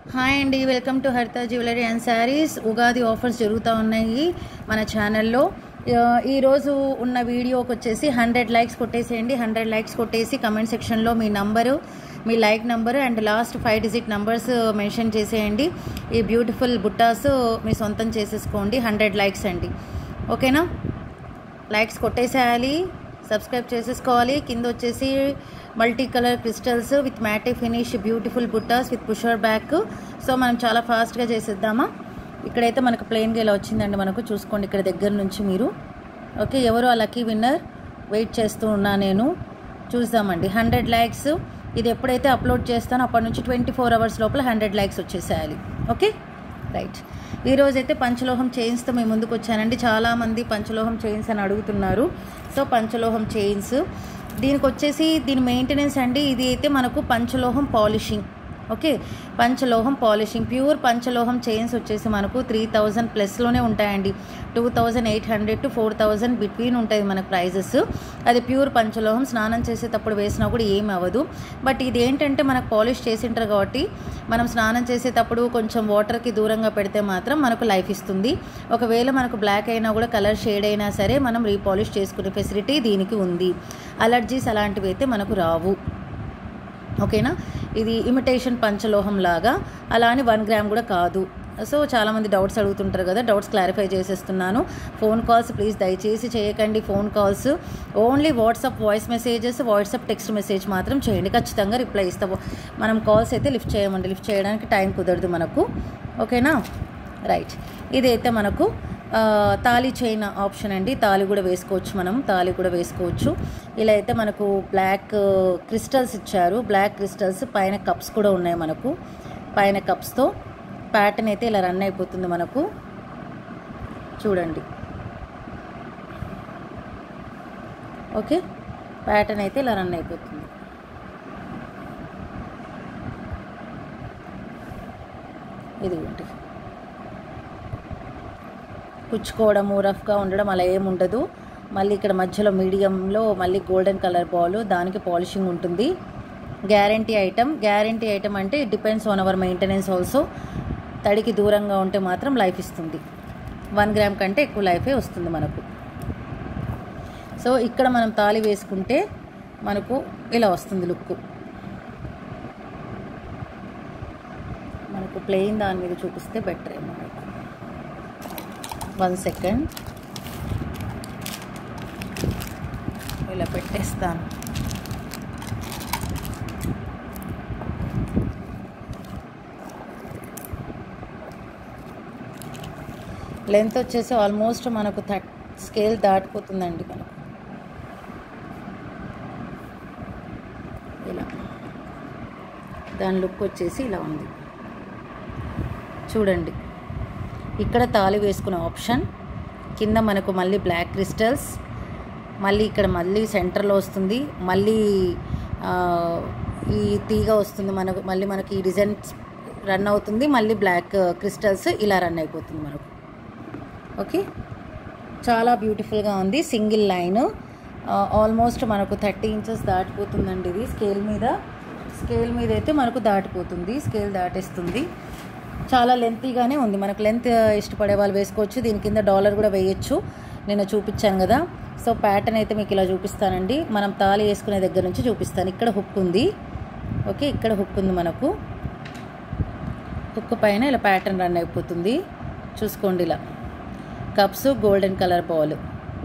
hi అండి welcome to Haritha jewellery and saris Ugadi offers జరుగుతూ ఉన్నాయి మన ఛానల్లో ఆ, ఈరోజు ఉన్న వీడియోకి వచ్చేసి హండ్రెడ్ లైక్స్ కొట్టేసేయండి హండ్రెడ్ లైక్స్ కొట్టేసి కమెంట్ సెక్షన్లో మీ నంబరు మీ like number and last five digit numbers mention చేసేయండి ఈ బ్యూటిఫుల్ బుట్టాస్ మీ సొంతం చేసేసుకోండి హండ్రెడ్ లైక్స్ అండి ఓకేనా లైక్స్ కొట్టేసేయాలి సబ్స్క్రైబ్ చేసేసుకోవాలి కింద వచ్చేసి multi colour crystals with matte finish beautiful buttas with pusher back so మనం చాలా ఫాస్ట్గా చేసేద్దామా ఇక్కడైతే మనకు ప్లెయిన్గా ఇలా వచ్చిందండి మనకు చూసుకోండి ఇక్కడ దగ్గర నుంచి మీరు ఓకే ఎవరు ఆ లక్కీ విన్నర్ వెయిట్ చేస్తూ ఉన్నా నేను చూద్దామండి హండ్రెడ్ ల్యాక్స్ ఇది ఎప్పుడైతే అప్లోడ్ చేస్తానో అప్పటి నుంచి ట్వంటీ ఫోర్ అవర్స్ లోపల హండ్రెడ్ ల్యాక్స్ వచ్చేసేయాలి ఓకే రైట్ ఈరోజు అయితే పంచలోహం చైన్స్తో మేము ముందుకు వచ్చానండి చాలామంది పంచలోహం చైన్స్ అని అడుగుతున్నారు సో పంచలోహం చైన్స్ దీనికి వచ్చేసి దీని మెయింటెనెన్స్ అండి ఇది అయితే మనకు పంచలోహం పాలిషింగ్ ఓకే పంచలోహం పాలిషింగ్ ప్యూర్ పంచలోహం చైన్స్ వచ్చేసి మనకు త్రీ థౌజండ్ ప్లస్లోనే ఉంటాయండి two thousand eight hundred to four thousand between ఉంటుంది మనకు ప్రైజెస్ అది ప్యూర్ పంచలోహం స్నానం చేసేటప్పుడు వేసినా కూడా ఏమి అవ్వదు బట్ ఇది ఏంటంటే మనకు పాలిష్ చేసింటారు కాబట్టి మనం స్నానం చేసేటప్పుడు కొంచెం వాటర్కి దూరంగా పెడితే మాత్రం మనకు లైఫ్ ఇస్తుంది ఒకవేళ మనకు బ్లాక్ అయినా కూడా కలర్ షేడ్ అయినా సరే మనం రీపాలిష్ చేసుకునే ఫెసిలిటీ దీనికి ఉంది అలర్జీస్ అలాంటివి అయితే మనకు రావు ఓకేనా ఇది ఇమిటేషన్ పంచలోహం లాగా అలా అని వన్ గ్రామ్ కూడా కాదు సో చాలామంది డౌట్స్ అడుగుతుంటారు కదా డౌట్స్ క్లారిఫై చేసేస్తున్నాను ఫోన్ కాల్స్ ప్లీజ్ దయచేసి చేయకండి phone calls only WhatsApp voice messages WhatsApp text message మాత్రం చేయండి ఖచ్చితంగా రిప్లై ఇస్తాము మనం కాల్స్ అయితే లిఫ్ట్ చేయమండి లిఫ్ట్ చేయడానికి టైం కుదరదు మనకు ఓకేనా రైట్ ఇదైతే మనకు ఆ, తాళి చైన్ ఆప్షన్ అండి తాళి కూడా వేసుకోవచ్చు మనం తాళి కూడా వేసుకోవచ్చు ఇలా అయితే మనకు బ్లాక్ క్రిస్టల్స్ ఇచ్చారు బ్లాక్ క్రిస్టల్స్ పైన కప్స్ కూడా ఉన్నాయి మనకు పైన కప్స్తో ప్యాటర్న్ అయితే ఇలా రన్ అయిపోతుంది మనకు చూడండి ఓకే ప్యాటర్న్ అయితే ఇలా రన్ అయిపోతుంది ఇదిగోండి కుచ్చుకోవడము రఫ్గా ఉండడం అలా ఏమి ఉండదు మళ్ళీ ఇక్కడ మధ్యలో మీడియంలో మళ్ళీ గోల్డెన్ కలర్ బాల్ దానికి పాలిషింగ్ ఉంటుంది గ్యారంటీ ఐటమ్ గ్యారంటీ ఐటమ్ అంటే it depends on our maintenance also తడికి దూరంగా ఉంటే మాత్రం లైఫ్ ఇస్తుంది వన్ గ్రామ్ కంటే ఎక్కువ లైఫే వస్తుంది మనకు సో ఇక్కడ మనం తాళి వేసుకుంటే మనకు ఇలా వస్తుంది లుక్ మనకు ప్లెయిన్ దాని మీద చూపిస్తే బెటర్ ఏమో మనకు వన్ సెకండ్ ఇలా పెట్టేస్తాను లెంత్ వచ్చేసి ఆల్మోస్ట్ మనకు థర్ట్ స్కేల్ దాటిపోతుందండి మనకు ఇలా దాని లుక్ వచ్చేసి ఇలా ఉంది చూడండి ఇక్కడ తాళి వేసుకునే ఆప్షన్ కింద మనకు మళ్ళీ బ్లాక్ క్రిస్టల్స్ మళ్ళీ ఇక్కడ మళ్ళీ సెంటర్లో వస్తుంది మళ్ళీ ఆ, ఈ తీగ వస్తుంది మనకు మళ్ళీ మనకి ఈ డిజైన్ రన్ అవుతుంది మళ్ళీ బ్లాక్ క్రిస్టల్స్ ఇలా రన్ అయిపోతుంది మనకు ఓకే చాలా బ్యూటిఫుల్గా ఉంది సింగిల్ లైన్ ఆల్మోస్ట్ మనకు థర్టీ ఇంచెస్ దాటిపోతుందండి ఇది స్కేల్ మీద స్కేల్ మీద అయితే మనకు దాటిపోతుంది స్కేల్ దాటేస్తుంది చాలా లెంతీగానే ఉంది మనకు లెంత్ ఇష్టపడే వాళ్ళు వేసుకోవచ్చు దీని కింద డాలర్ కూడా వేయచ్చు నేను చూపించాను కదా సో ప్యాటర్న్ అయితే మీకు ఇలా చూపిస్తానండి మనం తాళి వేసుకునే దగ్గర నుంచి చూపిస్తాను ఇక్కడ హుక్ ఉంది ఓకే ఇక్కడ హుక్ ఉంది మనకు హుక్ పైన ఇలా ప్యాటర్న్ రన్ అయిపోతుంది చూసుకోండి ఇలా కప్స్ గోల్డెన్ కలర్ బాల్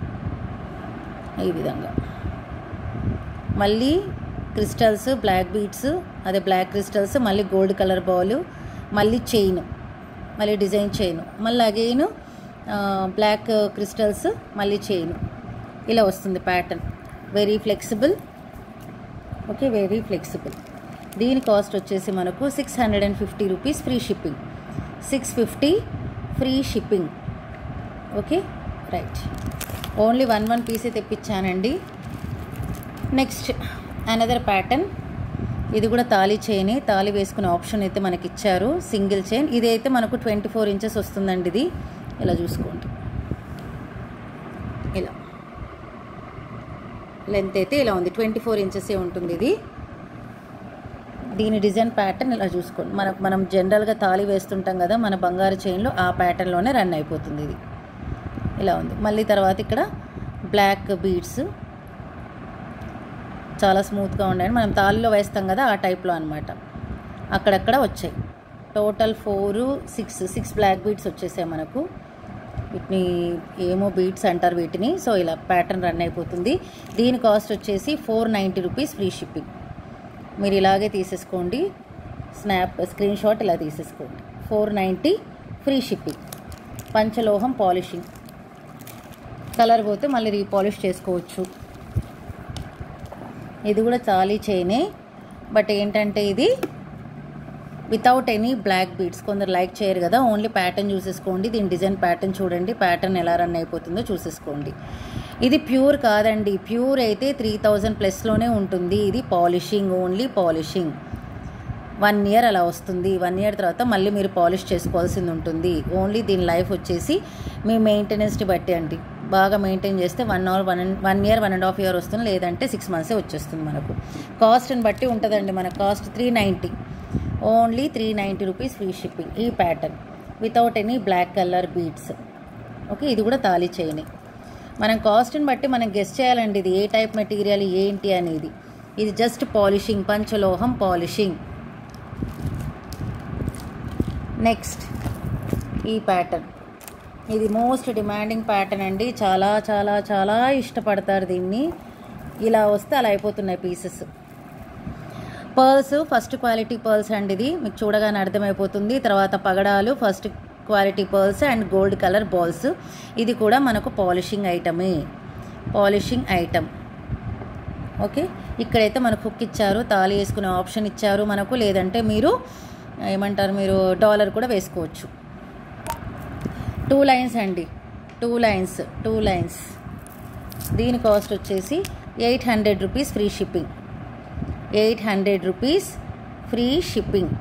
ఈ విధంగా మళ్ళీ క్రిస్టల్స్ బ్లాక్ బీట్స్ అదే బ్లాక్ క్రిస్టల్స్ మళ్ళీ గోల్డ్ కలర్ బాల్ మళ్ళీ చైన్ మళ్ళీ డిజైన్ చైన్ మళ్ళీ అగైన్ బ్లాక్ క్రిస్టల్స్ మళ్ళీ చైన్ ఇలా వస్తుంది pattern very flexible okay very flexible దీని కాస్ట్ వచ్చేసి మనకు six hundred and fifty rupees free shipping six fifty free shipping okay right only one one పీసే తెప్పించానండి నెక్స్ట్ అనదర్ ప్యాటర్న్ ఇది కూడా తాళి చైన్ తాళి వేసుకునే ఆప్షన్ అయితే మనకి ఇచ్చారు సింగిల్ చైన్ ఇది అయితే మనకు ట్వంటీ ఫోర్ ఇంచెస్ వస్తుందండి ఇది ఇలా చూసుకోండి ఇలా లెంత్ అయితే ఇలా ఉంది ట్వంటీ ఫోర్ ఇంచెసే ఉంటుంది ఇది దీని డిజైన్ ప్యాటర్న్ ఇలా చూసుకోండి మన మనం జనరల్గా తాళి వేస్తుంటాం కదా మన బంగారు చైన్లో ఆ ప్యాటర్న్లోనే రన్ అయిపోతుంది ఇది ఇలా ఉంది మళ్ళీ తర్వాత ఇక్కడ బ్లాక్ బీడ్స్ చాలా స్మూత్గా ఉండండి మనం తాళిలో వేస్తాం కదా ఆ టైప్లో అనమాట అక్కడక్కడ వచ్చాయి total four six six black beads వచ్చేసాయి మనకు వీటిని ఏమో బీట్స్ అంటారు వీటిని సో ఇలా ప్యాటర్న్ రన్ అయిపోతుంది దీని కాస్ట్ వచ్చేసి four ninety rupees free shipping మీరు ఇలాగే తీసేసుకోండి స్నాప్ స్క్రీన్ షాట్ ఇలా తీసేసుకోండి ఫోర్ నైంటీ ఫ్రీ షిప్పింగ్ పంచలోహం పాలిషింగ్ కలర్ పోతే మళ్ళీ రీపాలిష్ చేసుకోవచ్చు ఇది కూడా చాలీ చైనే బట్ ఏంటంటే ఇది వితౌట్ ఎనీ బ్లాక్ బీడ్స్ కొందరు లైక్ చేయరు కదా ఓన్లీ ప్యాటర్న్ చూసేసుకోండి దీని డిజైన్ ప్యాటర్న్ చూడండి ప్యాటర్న్ ఎలా రన్ అయిపోతుందో చూసేసుకోండి ఇది ప్యూర్ కాదండి ప్యూర్ అయితే త్రీ థౌజండ్ ప్లస్లోనే ఉంటుంది ఇది polishing only polishing one year అలా వస్తుంది వన్ ఇయర్ తర్వాత మళ్ళీ మీరు పాలిష్ చేసుకోవాల్సింది ఉంటుంది ఓన్లీ దీని లైఫ్ వచ్చేసి మీ మెయింటెనెన్స్ని బట్టి అండి బాగా మెయింటైన్ చేస్తే one hour one one year one and half year వస్తుంది లేదంటే సిక్స్ మంత్సే వచ్చేస్తుంది మనకు కాస్ట్ని బట్టి ఉంటుందండి మన cost three ninety only three ninety rupees free shipping ఈ pattern without any black colour beads okay ఇది కూడా తాళీ చేయని మనం కాస్ట్ని బట్టి మనం గెస్ట్ చేయాలండి ఇది ఏ టైప్ మెటీరియల్ ఏంటి అనేది ఇది జస్ట్ పాలిషింగ్ పంచలోహం పాలిషింగ్ నెక్స్ట్ ఈ ప్యాటర్న్ ఇది మోస్ట్ డిమాండింగ్ ప్యాటర్న్ అండి చాలా చాలా చాలా ఇష్టపడతారు దీన్ని ఇలా వస్తే అలా అయిపోతున్నాయి pieces pearls first quality pearls అండి ఇది మీకు చూడగానే అర్థమైపోతుంది తర్వాత పగడాలు first quality pearls and gold colour balls ఇది కూడా మనకు పాలిషింగ్ ఐటమే పాలిషింగ్ ఐటమ్ ఓకే ఇక్కడైతే మనకు హుక్ ఇచ్చారు తాళి వేసుకునే ఆప్షన్ ఇచ్చారు మనకు లేదంటే మీరు ఏమంటారు మీరు డాలర్ కూడా వేసుకోవచ్చు టూ లైన్స్ అండి టూ లైన్స్ టూ లైన్స్ దీని కాస్ట్ వచ్చేసి eight hundred rupees free shipping eight hundred rupees free shipping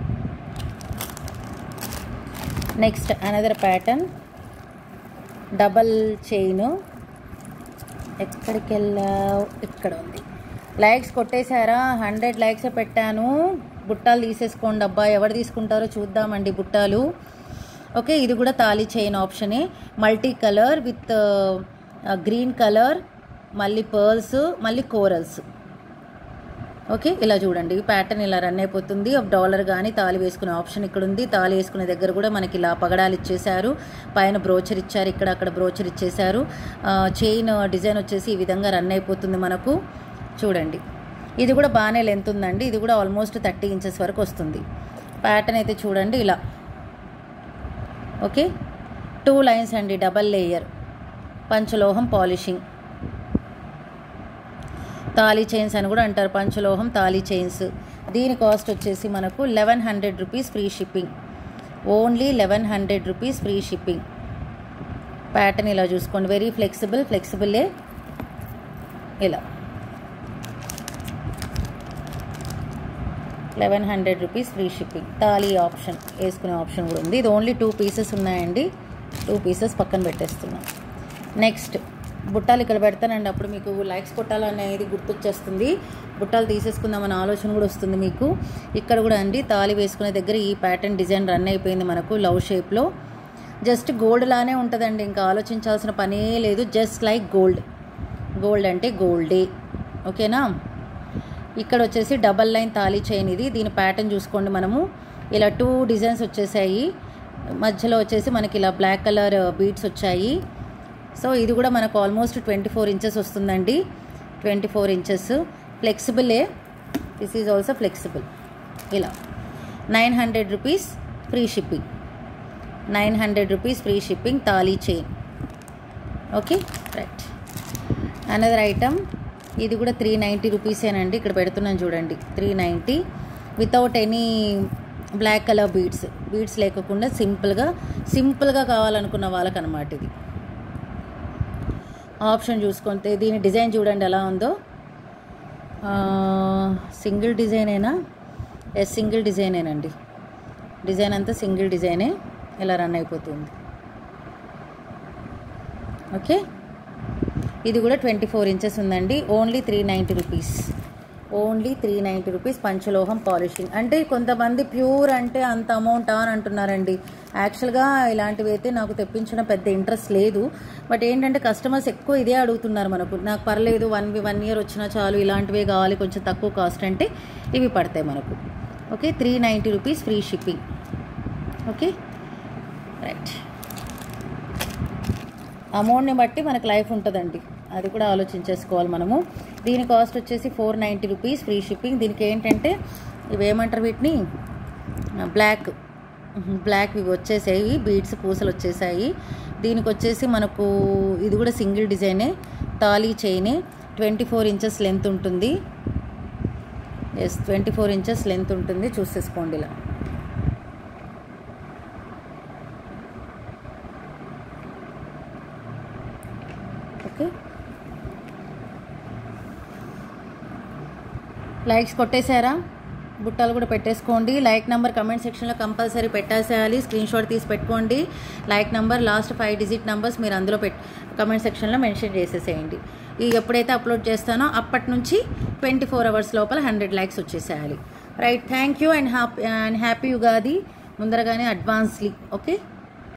next another pattern double chain ఎక్కడికి వెళ్ళావు ఇక్కడ ఉంది లైక్స్ కొట్టేశారా హండ్రెడ్ లైక్స్ పెట్టాను బుట్టాలు తీసేసుకోండి అబ్బా ఎవరు తీసుకుంటారో చూద్దామండి బుట్టాలు ఓకే ఇది కూడా తాళీ చైన్ ఆప్షనే multi colour with green colour మళ్ళీ పర్ల్స్ మళ్ళీ కోరల్స్ ఓకే ఇలా చూడండి ఈ ప్యాటర్న్ ఇలా రన్ అయిపోతుంది డాలర్ కానీ తాళి వేసుకునే ఆప్షన్ ఇక్కడ ఉంది తాళి వేసుకునే దగ్గర కూడా మనకి ఇలా పగడాలు ఇచ్చేశారు పైన బ్రోచర్ ఇచ్చారు ఇక్కడ అక్కడ బ్రోచర్ ఇచ్చేశారు చైన్ డిజైన్ వచ్చేసి ఈ విధంగా రన్ అయిపోతుంది మనకు చూడండి ఇది కూడా బాగానే లెంత్ ఉందండి ఇది కూడా ఆల్మోస్ట్ థర్టీ ఇంచెస్ వరకు వస్తుంది ప్యాటర్న్ అయితే చూడండి ఇలా ఓకే టూ లైన్స్ అండి డబల్ లేయర్ పంచలోహం పాలిషింగ్ తాళీ చైన్స్ అని కూడా అంటారు పంచలోహం తాళీ చైన్స్ దీని కాస్ట్ వచ్చేసి మనకు eleven hundred rupees free shipping only eleven hundred rupees free shipping pattern ఇలా చూసుకోండి వెరీ ఫ్లెక్సిబుల్ ఫ్లెక్సిబుల్లే ఇలా eleven hundred rupees free shipping తాళీ ఆప్షన్ వేసుకునే ఆప్షన్ కూడా ఉంది ఇది ఓన్లీ టూ పీసెస్ ఉన్నాయండి టూ పీసెస్ పక్కన పెట్టేస్తున్నాం నెక్స్ట్ బుట్టాలు ఇక్కడ పెడతానండి అప్పుడు మీకు లైక్స్ కొట్టాలనేది గుర్తొచ్చేస్తుంది బుట్టాలు తీసేసుకుందామన్న ఆలోచన కూడా వస్తుంది మీకు ఇక్కడ కూడా అండి తాళి వేసుకునే దగ్గర ఈ ప్యాటర్న్ డిజైన్ రన్ అయిపోయింది మనకు లవ్ షేప్లో జస్ట్ గోల్డ్ లానే ఉంటుందండి ఇంకా ఆలోచించాల్సిన పనే లేదు జస్ట్ లైక్ గోల్డ్ గోల్డ్ అంటే గోల్డే ఓకేనా ఇక్కడ వచ్చేసి డబల్ లైన్ తాళీ చైన్ ఇది దీని ప్యాటర్న్ చూసుకోండి మనము ఇలా టూ డిజైన్స్ వచ్చేసాయి మధ్యలో వచ్చేసి మనకి ఇలా బ్లాక్ కలర్ బీట్స్ వచ్చాయి సో ఇది కూడా మనకు ఆల్మోస్ట్ ట్వంటీ ఫోర్ ఇంచెస్ వస్తుందండి ట్వంటీ ఫోర్ ఇంచెస్ ఫ్లెక్సిబులే దిస్ ఈజ్ ఆల్సో ఫ్లెక్సిబుల్ ఇలా nine hundred rupees free shipping nine hundred rupees free shipping తాళీ chain okay right another item ఇది కూడా త్రీ నైంటీ రూపీసేనండి ఇక్కడ పెడుతున్నాను చూడండి three ninety without any black colour beads beads లేకుండా సింపుల్గా సింపుల్గా కావాలనుకున్న వాళ్ళకి అనమాట ఇది ఆప్షన్ చూసుకుంటే దీని డిజైన్ చూడండి ఎలా ఉందో సింగిల్ డిజైనేనా ఎస్ సింగిల్ డిజైనేనండి డిజైన్ అంతా సింగిల్ డిజైనే ఇలా రన్ అయిపోతుంది ఓకే ఇది కూడా ట్వంటీ ఫోర్ ఇంచెస్ ఉందండి only three ninety rupees only three ninety rupees పంచలోహం పాలిషింగ్ అంటే కొంతమంది ప్యూర్ అంటే అంత అమౌంట్ అని అంటున్నారండి యాక్చువల్గా ఇలాంటివి అయితే నాకు తెప్పించడం పెద్ద ఇంట్రెస్ట్ లేదు బట్ ఏంటంటే కస్టమర్స్ ఎక్కువ ఇదే అడుగుతున్నారు మనకు నాకు పర్లేదు వన్ వన్ ఇయర్ వచ్చినా చాలు ఇలాంటివే కావాలి కొంచెం తక్కువ కాస్ట్ అంటే ఇవి పడతాయి మనకు okay three ninety rupees free shipping okay right అమౌంట్ని బట్టి మనకు లైఫ్ ఉంటుందండి అది కూడా ఆలోచించేసుకోవాలి మనము దీని కాస్ట్ వచ్చేసి four ninety rupees free shipping దీనికి ఏంటంటే ఇవి ఏమంటారు వీటిని బ్లాక్ బ్లాక్ ఇవి వచ్చేసాయి బీడ్స్ పూసలు వచ్చేసాయి దీనికి వచ్చేసి మనకు ఇది కూడా సింగిల్ డిజైనే తాళీ చైనే ట్వంటీ ఫోర్ ఇంచెస్ లెంత్ ఉంటుంది yes twenty four inches length ఉంటుంది చూసేసుకోండి ఇలా ఓకే లైక్స్ కొట్టేశారా బుట్టలు కూడా పెట్టేసుకోండి లైక్ నెంబర్ కమెంట్ సెక్షన్లో కంపల్సరీ పెట్టేసేయాలి స్క్రీన్ షాట్ తీసి పెట్టుకోండి like number last five digit numbers మీరు అందులో పెట్ కమెంట్ సెక్షన్లో మెన్షన్ చేసేసేయండి ఈ ఎప్పుడైతే అప్లోడ్ చేస్తానో అప్పటి నుంచి ట్వంటీ ఫోర్ అవర్స్ లోపల హండ్రెడ్ లైక్స్ వచ్చేసేయాలి right thank you and happy and happy Ugadi ముందరగానే అడ్వాన్స్లీ ఓకే